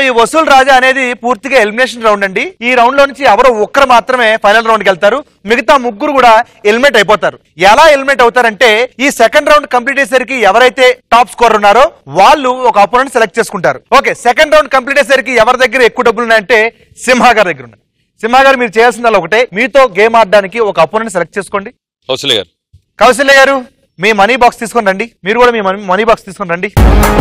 వసూల్ రాజా అనేది పూర్తిగా elimination round అండి ఈ రౌండ్ లో నుంచి ఎవరో ఒక్కరు మాత్రమే ఫైనల్ రౌండ్ కి వెళ్తారు మిగతా ముగ్గురు కూడా ఎలిమినేట్ అయిపోతారు ఎలా ఎలిమినేట్ అవుతారంటే ఈ సెకండ్ రౌండ్ కంప్లీట్ అయ్యేసరికి ఎవరైతే టాప్ స్కోర్ ఉన్నారో వాళ్ళు ఒక అపోనెంట్ సెలెక్ట్ చేసుకుంటారు ఓకే సెకండ్ రౌండ్ కంప్లీట్ అయ్యేసరికి ఎవరి దగ్గర ఎక్కువ డబ్బులు ఉన్నాయంటే సింహ గారి దగ్గర ఉన్నాయి సింహ గారు మీరు చేయాల్సిందల్లా ఒకటే మీతో గేమ్ ఆడడానికి ఒక అపోనెంట్ సెలెక్ట్ చేసుకోండి కౌశల్య గారు కౌశల్య గారు మీ మనీ బాక్స్ తీసుకొని రండి మీరు కూడా మీ మనీ- మనీ బాక్స్ తీసుకొని రండి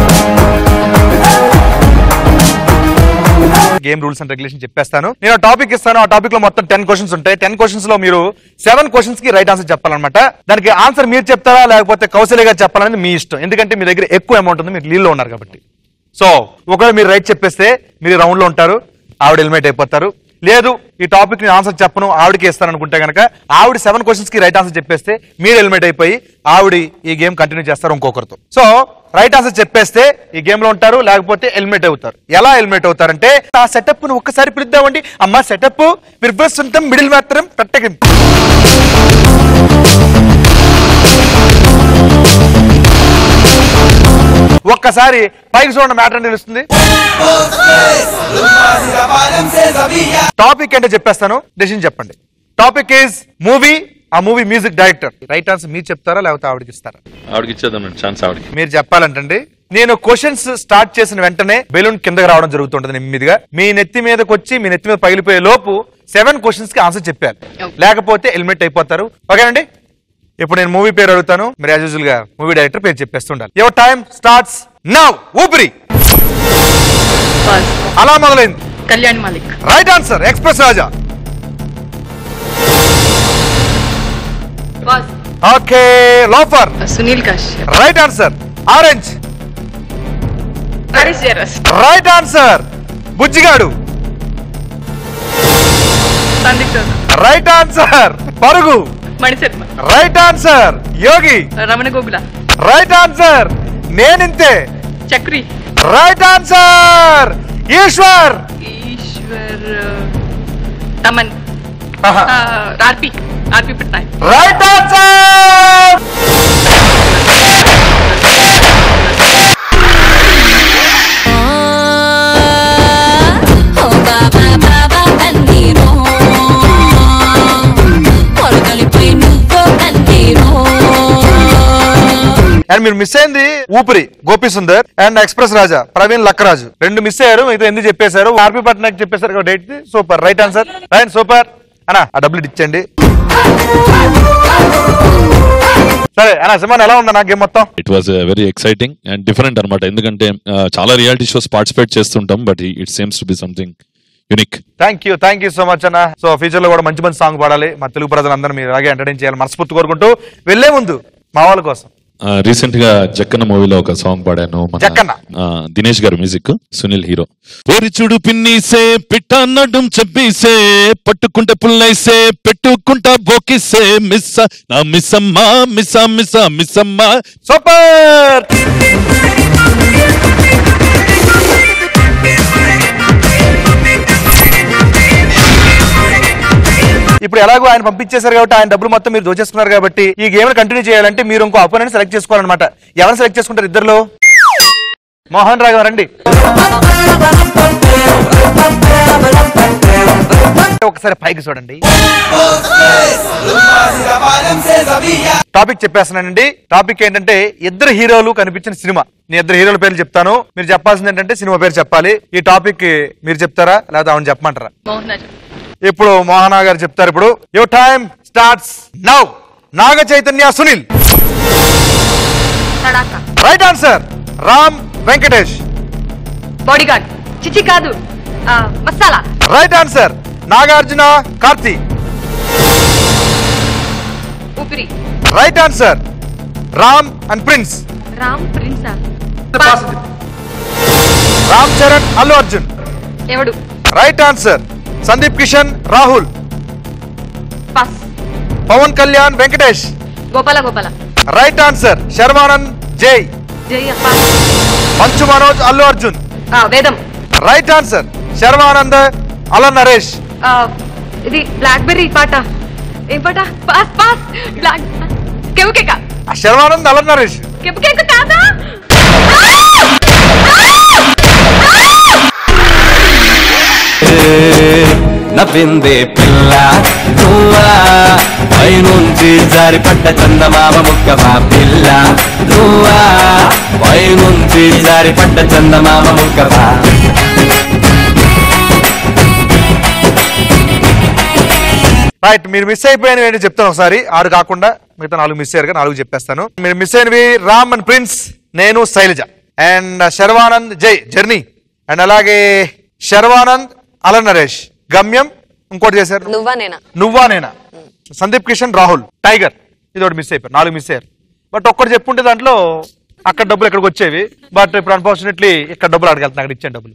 గేమ్ రూల్స్ అండ్ రెగ్యులేషన్ చెప్పేస్తాను నేను టాపిక్ ఇస్తాను ఆ టాపిక్ లో మొత్తం టెన్ క్వశ్చన్స్ ఉంటాయి టెన్ క్వశ్చన్స్ లో మీరు సెవెన్ క్వశ్చన్స్ కి రైట్ ఆన్సర్ చెప్పాలన్నమాట దానికి ఆన్సర్ మీరు చెప్తారా లేకపోతే కౌశల్య గారు చెప్పాలనేది మీ ఇష్టం ఎందుకంటే మీ దగ్గర ఎక్కువ అమౌంట్ ఉంది మీరు లీల్లో ఉన్నారు కాబట్టి సో ఒకవేళ మీరు రైట్ చెప్పేస్తే మీరు రౌండ్ లో ఉంటారు ఆవిడ ఎలిమినేట్ అయిపోతారు లేదు ఈ టాపిక్ ని ఆన్సర్ చెప్పను ఆవిడకి ఇస్తాను అనుకుంటే కనుక ఆవిడ సెవెన్ క్వశ్చన్స్ కి రైట్ ఆన్సర్ చెప్పేస్తే మీరు ఎలిమినేట్ అయిపోయి ఆవిడ ఈ గేమ్ కంటిన్యూ చేస్తారు ఇంకొకరితో సో రైట్ ఆన్సర్ చెప్పేస్తే ఈ గేమ్ లో ఉంటారు లేకపోతే ఎలిమినేట్ అవుతారు ఎలా ఎలిమినేట్ అవుతారంటే ఆ సెటప్ ను ఒక్కసారి పిలుద్దామండి అమ్మ సెటప్ రివర్స్ ఉంటాం మిడిల్ మాత్రం పెట్టగం ఒక్కసారి పైకి చూడండి మ్యాటర్ నిలుస్తుంది టాపిక్ అంటే చెప్పేస్తాను డెసిషన్ చెప్పండి టాపిక్ ఈజ్ మూవీ ఆ movie music director right answer మీరు చెప్తారా లేకపోతే ఆవిడకి ఇస్తారా ఆవిడకి ఇచ్చేద్దాం ఛాన్స్ ఆవిడకి మీరు చెప్పాలంటండి నేను క్వశ్చన్స్ స్టార్ట్ చేసిన వెంటనే బెలూన్ కిందకి రావడం జరుగుతుంటది నెమ్మదిగా మీ నెత్తి మీదకి వచ్చి మీ నెత్తి మీద పగిలిపోయే లోపు సెవెన్ క్వశ్చన్స్ కి ఆన్సర్ చెప్పారు లేకపోతే ఎలిమినేట్ అయిపోతారు ఓకేనండి ఇప్పుడు నేను మూవీ పేరు అడుగుతాను మీరు యాజ్ యూజువల్ గా మూవీ డైరెక్టర్ పేరు చెప్పేస్తుండాలి your time starts now Oopiri బస్ అలా మొదలైంది Kalyan Malik right answer express Raja బస్ okay loafer Sunil Kashyap right answer orange Harish జరస్ right answer Bujjigadu Sandeep Chowdary right answer Parugu Manisharma right answer Yogi Ramana Gogula right answer Nenintey Chakri right answer Eeswar Eeswar Thaman ఆహా. RP RP Patnaik right answer ఓ బాబా బాబా కన్నీరో పొరగలిపై నువ్వు కన్నీరో అండ్ మీరు మిస్ అయింది ఊపిరి గోపి సుందర్ అండ్ ఎక్స్ప్రెస్ రాజా ప్రవీణ్ లక్కరాజు రెండు మిస్ అయ్యారు ఇది ఎందుకు చెప్పేశారు ఆర్పి పట్నాయక్ చెప్పేశారు కదా డేట్ super right answer right super అన్నా ఆ డబ్బులు ఇటు ఇచ్చండి సరే అన్నా సినిమా ఎలా ఉందన్నా గేమ్ మొత్తం it was very exciting and different అనమాట ఎందుకంటే uh, చాలా రియాలిటీ షోస్ పార్టిసిపేట్ చేస్తుంటాం but it seems to be something unique thank you thank you so much అన్న సో ఫ్యూచర్ లో కూడా మంచి మంచి సాంగ్ పాడాలి మా తెలుగు ప్రజలందరూ మీరు అలాగే ఎంటర్టైన్ చేయాలి మనస్ఫూర్తి కోరుకుంటూ వెళ్లే ముందు మా వాళ్ళ కోసం రీసెంట్ గా జక్కన్న మూవీలో ఒక సాంగ్ పాడాను మన, జక్కన్న. ఆ, దినేష్ గారు మ్యూజిక్ సునీల్ హీరో ఓరి చూడు పిన్నీసే పిట్ట నడుం చెప్పీసే పట్టుకుంటే పుల్లైసే పెట్టుకుంటా బోకిసే మిస్ నా మిస్సమ్మ మిస్సా మిస్సా మిస్సమ్మ సూపర్ ఇప్పుడు ఎలాగో ఆయన పంపించేశారు కాబట్టి ఆయన డబ్బులు మొత్తం మీరు దోచేసుకున్నారు కాబట్టి ఈ గేమ్ కంటిన్యూ చేయాలంటే మీరు ఇంకో అపోనెంట్ సెలెక్ట్ చేసుకోవాలన్నమాట ఎవరు సెలెక్ట్ చేసుకుంటారు ఇద్దరులో మోహన్ రాఘవ రండి ఒకసారి పైకి చూడండి టాపిక్ చెప్పేస్తున్నానండి టాపిక్ ఏంటంటే ఇద్దరు హీరోలు కనిపించిన సినిమా నేను ఇద్దరు హీరోల పేర్లు చెప్తాను మీరు చెప్పాల్సింది ఏంటంటే సినిమా పేరు చెప్పాలి ఈ టాపిక్ మీరు చెప్తారా లేదా ఆవిడ చెప్పమంటారా మోహన్ రాజు ఇప్పుడు మోహన గారు చెప్తారు ఇప్పుడు your time starts now Naga Chaitanya Sunil Tadaka right answer Ram Venkatesh bodyguard చిచి కాదు ఆ, Masala right answer Nagarjuna Karthi Oopiri right answer Ram and prince Ram ప్రిన్సా Ram Charan Allu Arjun Yevadu right answer Sundeep Kishan Rahul pass Pawan Kalyan Venkatesh Gopala Gopala right answer Sharwanand Jai Jai pass మంచు మనోజ్ అల్లు అర్జున్ ఆ, వేదం రైట్ ఆన్సర్ శర్వానంద్ అల నరేష్ ఆ, ఇది బ్లాక్ బెర్రీ పాట ఏం పాట పాస్ పాస్ బ్లాక్ కెవుకేక ఆ శర్వానంద్ అల నరేష్ కెవుకేక కాదా నవ్విందే పిల్ల నువ్వా పైనుంచి జారిపడ్డ చందమామ ముక్కవా పిల్ల నువ్వా పైనుంచి జారిపడ్డ చందమామ ముక్కవా రైట్ మీరు మిస్ అయిపోయినవి ఏంటి చెప్తాను ఒకసారి ఆరు కాకుండా మిగతా నాలుగు మిస్ అయ్యారు నాలుగు చెప్పేస్తాను మీరు మిస్ అయినవి రామ్ అండ్ ప్రిన్స్ నేను శైలజ అండ్ శర్వానంద్ జై జర్నీ అండ్ అలాగే శర్వానంద్ అల నరేష్ గమ్యం ఇంకోటి చేశారు నువ్వా నేనా నువ్వా నేనా సందీప్ కిషన్ రాహుల్ టైగర్ ఇది ఒకటి మిస్ అయిపోయారు నాలుగు మిస్ అయ్యారు బట్ ఒక్కటి చెప్పుంటే దాంట్లో అక్కడ డబ్బులు ఎక్కడికి వచ్చేవి బట్ ఇప్పుడు అన్ఫార్చునేట్లీ ఇక్కడ డబ్బులు అక్కడికి వెళ్తాను అక్కడ ఇచ్చాను డబ్బులు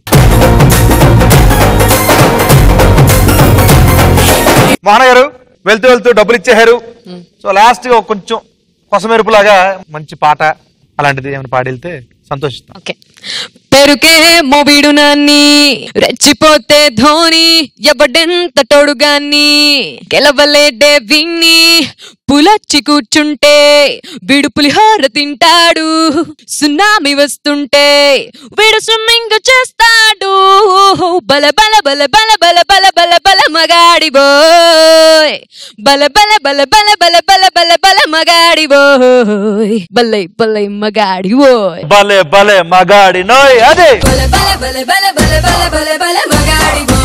మోహన గారు వెళ్తూ వెళ్తూ డబ్బులు ఇచ్చేశారు సో లాస్ట్ గా కొంచెం కొసమెరుపులాగా మంచి పాట అలాంటిది ఏమైనా పాడి వెళ్తే సంతోషిస్తాం ఓకే పెరుకే మోబిడు నాన్ని రెచ్చిపోతే ధోని ఎవడెంత తోడుగాన్ని గెలవలేడే విన్ని పులచ్చి కూర్చుంటే వీడు పులిహోర తింటాడు సునామీ వస్తుంటే వీడు స్విమ్మింగ్ చేస్తాడు బల బల బల బల బల బల బల బల మగాడి బోయ్ బల బల బల బల బల బల బల బల మగాడి బోయ్ బల్లై బల్లై మగాడి బోయ్ భలే భలే మగాడి నోయ్ అదే బల బల బల బల బల బల బల బల మగాడి బో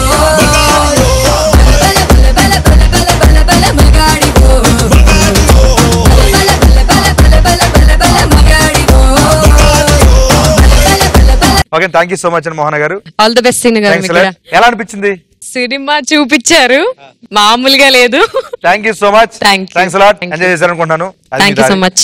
బల బల బల బల బల బల బల మగాడి బో బల బల బల బల బల బల బల మగాడి బో బల బల బల okay thank you so much అండి Mohana garu all the best cinema Thanks a lot. ఎలా అనిపించింది సినిమా చూపించారు మామూలుగా లేదు thank you so much Thank you. Thanks lot Thank you. Enjoy చేశారు అనుకుంటున్నాను అది థ్యాంక్ మీ యూ సో దారి. మచ్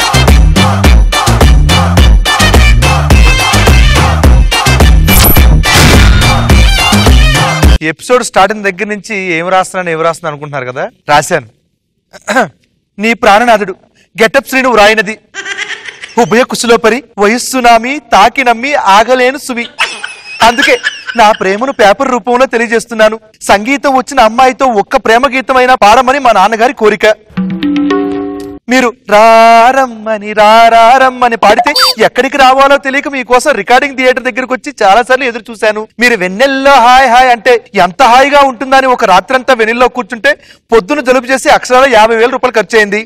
ఈ ఎపిసోడ్ స్టార్టింగ్ దగ్గర నుంచి ఏం రాస్తున్నాను ఏం రాస్తున్నాను అనుకుంటున్నారు కదా రాశాను నీ ప్రాణనాథుడు గెటప్ శ్రీను వ్రాయినది ఉభయ కుశలోపరి వయస్సు నామి తాకి నమ్మి ఆగలేను సుమి అందుకే నా ప్రేమను పేపర్ రూపంలో తెలియజేస్తున్నాను సంగీతం వచ్చిన అమ్మాయితో ఒక్క ప్రేమ గీతమైనా పాడమని మా నాన్నగారి కోరిక మీరు రారమ్మని రారమ్మని పాడితే ఎక్కడికి రావాలో తెలియక మీకోసం రికార్డింగ్ థియేటర్ దగ్గరకు వచ్చి చాలా సార్లు ఎదురు చూశాను మీరు వెన్నెల్లో హాయ్ హాయ్ అంటే ఎంత హాయిగా ఉంటుందని ఒక రాత్రంతా వెన్నెల్లో కూర్చుంటే పొద్దున జలుబు చేసి అక్షరాల యాభై వేల రూపాయలు ఖర్చు అయింది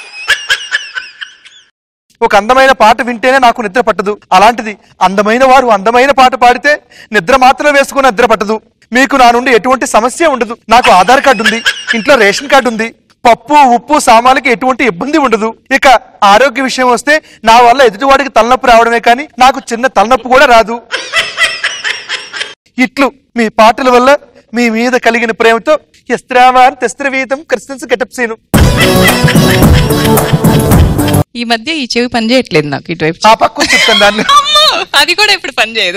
ఒక అందమైన పాట వింటేనే నాకు నిద్ర పట్టదు అలాంటిది అందమైన వారు అందమైన పాట పాడితే నిద్ర మాత్రం వేసుకుని నిద్ర పట్టదు మీకు నా నుండి ఎటువంటి సమస్య ఉండదు నాకు ఆధార్ కార్డు ఉంది ఇంట్లో రేషన్ కార్డు ఉంది పప్పు ఉప్పు సామాన్లకి ఎటువంటి ఇబ్బంది ఉండదు ఇక ఆరోగ్య విషయం వస్తే నా వల్ల ఎదుటివాడికి తలనొప్పి రావడమే కానీ నాకు చిన్న తలనొప్పి కూడా రాదు ఇట్లు మీ పాటల వల్ల మీ మీద కలిగిన ప్రేమతో ఎస్త్రావాన్ తెస్త్రవీతం క్రిస్టన్స్ గెటప్ సీను ఈ మధ్య ఈ చెవి పని చేయట్లేదు నాకు ఇటువైపు ఆ పక్కన చెప్తాను దాన్ని అమ్మో, అది కూడా ఇప్పుడు పని చేయదు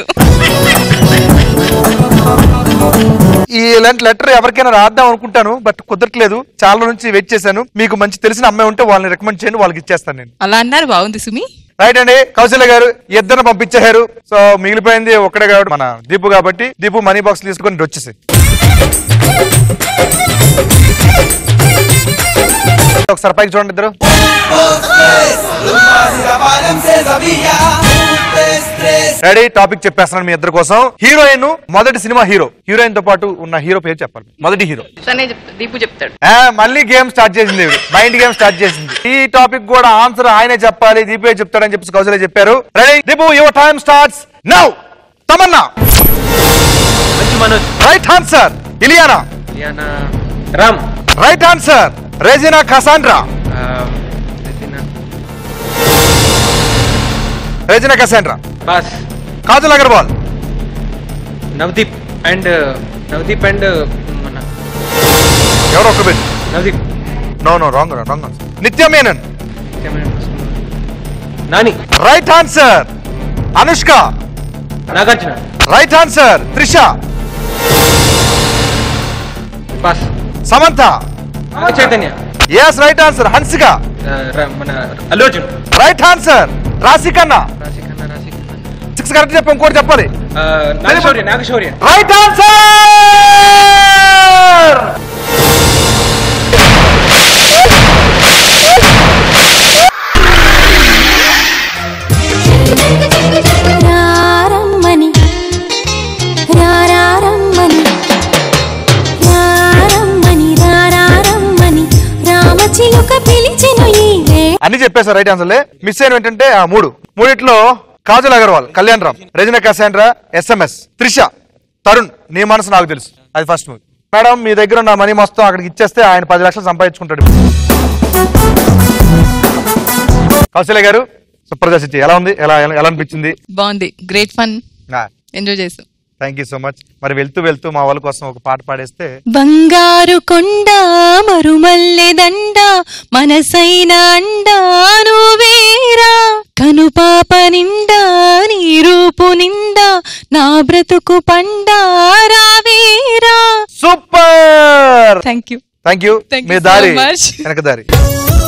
ఈ ఇలాంటి లెటర్ ఎవరికైనా రాద్దాం అనుకుంటాను బట్ కుదరట్లేదు చాలా నుంచి వెయిట్ చేశాను మీకు మంచి తెలిసిన అమ్మాయి ఉంటే వాళ్ళని రికమెండ్ చేయండి వాళ్ళకి ఇచ్చేస్తాను నేను అలా అన్నారు బాగుంది సుమి రైట్ అండి కౌశల్య గారు ఇద్దరు పంపించారు సో మిగిలిపోయింది ఒక్కడే కాబట్టి మన దీపు కాబట్టి దీపు మనీ బాక్స్ తీసుకొని ఇటు వచ్చేసి ఒకసారి పైకి చూడండి ఇద్దరు రెడీ టాపిక్ చెప్పేస్తున్నాను మీ ఇద్దరు కోసం హీరోయిన్ మొదటి సినిమా హీరో హీరోయిన్ తో పాటు ఉన్న హీరో పేరు చెప్పాలి మొదటి హీరో తనే చెప్తా దీపు చెప్తాడు ఆ, మళ్ళీ గేమ్ స్టార్ట్ చేసింది ఈవిడ. మైండ్ గేమ్ స్టార్ట్ చేసింది ఈ టాపిక్ కూడా ఆన్సర్ ఆయనే చెప్పాలి దీపే చెప్తాడని చెప్పి కౌశల్య చెప్పారు ready Deepu your time starts now Tamannaah Manoj right answer Ileana యానా Ram right answer Regina Cassandra ఆ, Regina, Regina Cassandra boss Kajal Agarwal Navdeep and Navdeep and మన ఎవరో ఒక bit Navdeep no no wrong wrong నిత్య Menon Nani right answer Anushka Nagarjuna right answer Trisha boss Samantha నాగ Chaitanya yes right answer Hansika ఆ, ర- మన Allu Arjun right answer Raashi Khanna Rashi Khanna Rashi Khanna six correct చెప్పి ఇంకోటి చెప్పాలి ఆ, నాగశౌర్య నాగశౌర్య రైట్ ఆన్సర్ రారమ్మని రారమ్మని అన్ని చెప్పేశారు రైట్ ఆన్సర్లే మిస్ అయిన ఏంటంటే ఆ మూడు మూడిట్లో కాజల్ అగర్వాల్ కళ్యాణ్ రామ్ రెజినా కసాండ్రా ఎస్ఎంఎస్ త్రిష తరుణ్ నీ మనసు నాకు తెలుసు అది ఫస్ట్ మూవీ మేడం మీ దగ్గర ఉన్న మనీ మొత్తం అక్కడికి ఇచ్చేస్తే ఆయన పది లక్షలు సంపాదించుకుంటాడు కౌశల్య గారు సుప్రదర్శించి ఎలా ఉంది ఎలా ఎలా ఎలా అనిపించింది బాగుంది గ్రేట్ ఫన్ ఎంజాయ్ చేసాం థ్యాంక్ యూ సో మచ్ మరి వెళ్తూ వెళ్తూ మా వాళ్ళ కోసం ఒక పాట పాడేస్తే బంగారు కొండ మరుమల్లె దండ మనసైన అండా నువ్వేరా కనుపాప నిండా నీ రూపు నిండా నా బ్రతుకు పండా రావేరా super thank you thank you Thank you మీ so దారి much. వెనక దారి